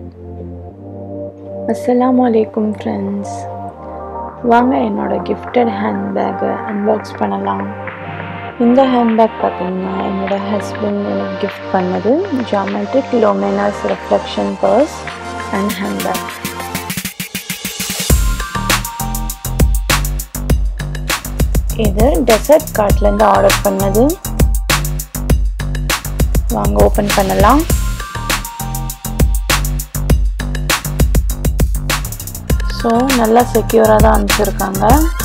அஸ்ஸலாமு அலைக்கும் ஃப்ரெண்ட்ஸ் வாங்க என்னோட கிஃப்டட் ஹேண்ட்பேக்கை அன்பாக்ஸ் பண்ணலாம் இந்த ஹேண்ட்பேக் பார்த்தீங்கன்னா என்னோட ஹஸ்பண்ட் எனக்கு கிஃப்ட் பண்ணது geometric luminous reflection purse and handbag இது டெசர்ட் கார்ட்லேருந்து ஆர்டர் பண்ணது வாங்க ஓப்பன் பண்ணலாம் ஸோ நல்லா செக்யூராக தான் அனுப்பிச்சிருக்காங்க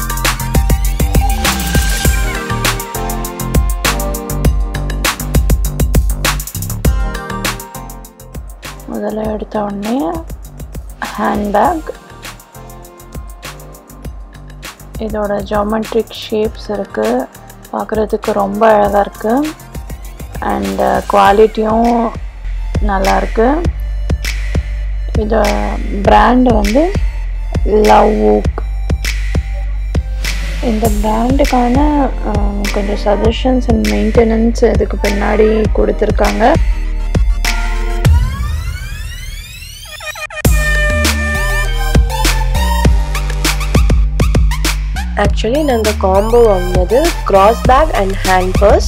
முதல்ல எடுத்த உடனே ஹேண்ட்பேக் இதோட ஜாமெட்ரிக் ஷேப்ஸ் இருக்குது பார்க்குறதுக்கு ரொம்ப அழகாக இருக்குது அண்ட் குவாலிட்டியும் நல்லாயிருக்கு இது பிராண்டு வந்து லவ் ஊக் இந்த பிராண்டுக்கான கொஞ்சம் சஜஷன்ஸ் அண்ட் மெயின்டெனன்ஸ் இதுக்கு பின்னாடி கொடுத்துருக்காங்க ஆக்சுவலி நாங்கள் காம்போ வாங்கினது cross bag and hand purse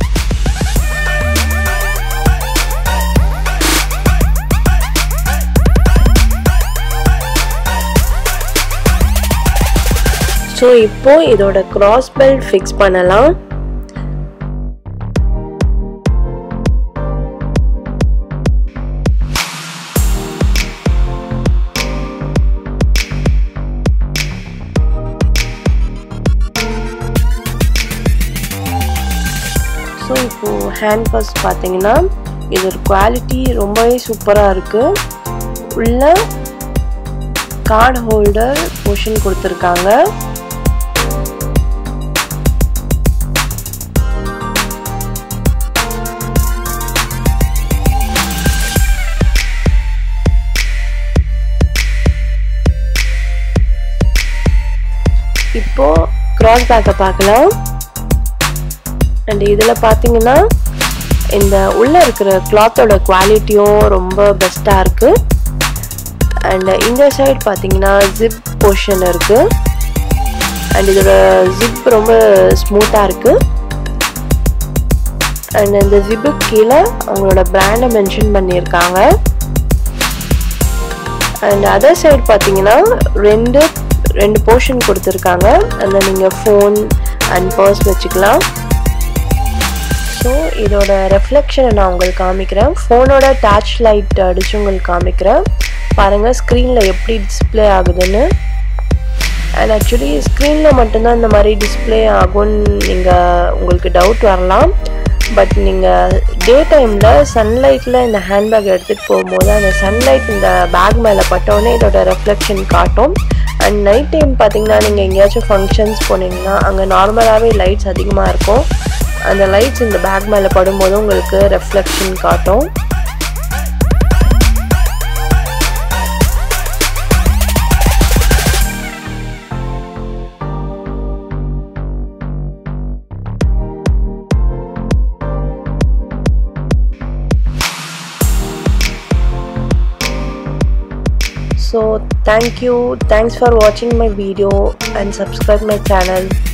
so இப்போ இதோட கிராஸ் பெல்ட் ஃபிக்ஸ் பண்ணலாம் ஸோ இப்போது ஹேண்ட் பர்ஸ் பார்த்தீங்கன்னா இதோட குவாலிட்டி ரொம்பவே சூப்பராக இருக்குது உள்ள கார்டு ஹோல்டர் போர்ஷன் கொடுத்துருக்காங்க இப்போ கிராஸ் பேக்கை பார்க்கலாம் அண்ட் இதில் பார்த்தீங்கன்னா இந்த உள்ளே இருக்கிற கிளாத்தோட குவாலிட்டியும் ரொம்ப பெஸ்ட்டாக இருக்குது அண்ட் இந்த சைடு பார்த்தீங்கன்னா ஜிப் போர்ஷன் இருக்குது அண்ட் இதோட ஜிப் ரொம்ப ஸ்மூத்தாக இருக்குது அண்ட் இந்த ஜிப்புக்கு கீழே அவங்களோட பிராண்டை மென்ஷன் பண்ணியிருக்காங்க அண்ட் அதர் சைடு பார்த்தீங்கன்னா ரெண்டு ரெண்டு போர்ஷன் கொடுத்துருக்காங்க அதில் நீங்கள் ஃபோன் அண்ட் பர்ஸ் வச்சுக்கலாம் ஸோ இதோட ரெஃப்ளெக்ஷனை நான் உங்களுக்கு காமிக்கிறேன் ஃபோனோட டச் லைட் அடித்து உங்களுக்கு காமிக்கிறேன் பாருங்கள் ஸ்க்ரீனில் எப்படி டிஸ்பிளே ஆகுதுன்னு அண்ட் ஆக்சுவலி ஸ்க்ரீனில் மட்டும்தான் இந்த மாதிரி டிஸ்பிளே ஆகும்னு நீங்கள் உங்களுக்கு டவுட் வரலாம் பட் நீங்கள் டே டைமில் சன்லைட்டில் இந்த ஹேண்ட்பேக் எடுத்துகிட்டு போகும்போது அந்த சன்லைட் இந்த பேக் மேலே பட்டோடனே இதோட ரெஃப்ளெக்ஷன் காட்டும் அண்ட் நைட் டைம் பார்த்தீங்கன்னா நீங்கள் எங்கேயாச்சும் ஃபங்க்ஷன்ஸ் போனீங்கன்னா அங்கே நார்மலாகவே லைட்ஸ் அதிகமாக இருக்கும் அந்த லைட்ஸ் இந்த பேக் மேலே படும்போது உங்களுக்கு ரெஃப்ளெக்ஷன் காட்டும் so thank you thanks for watching my video and subscribe my channel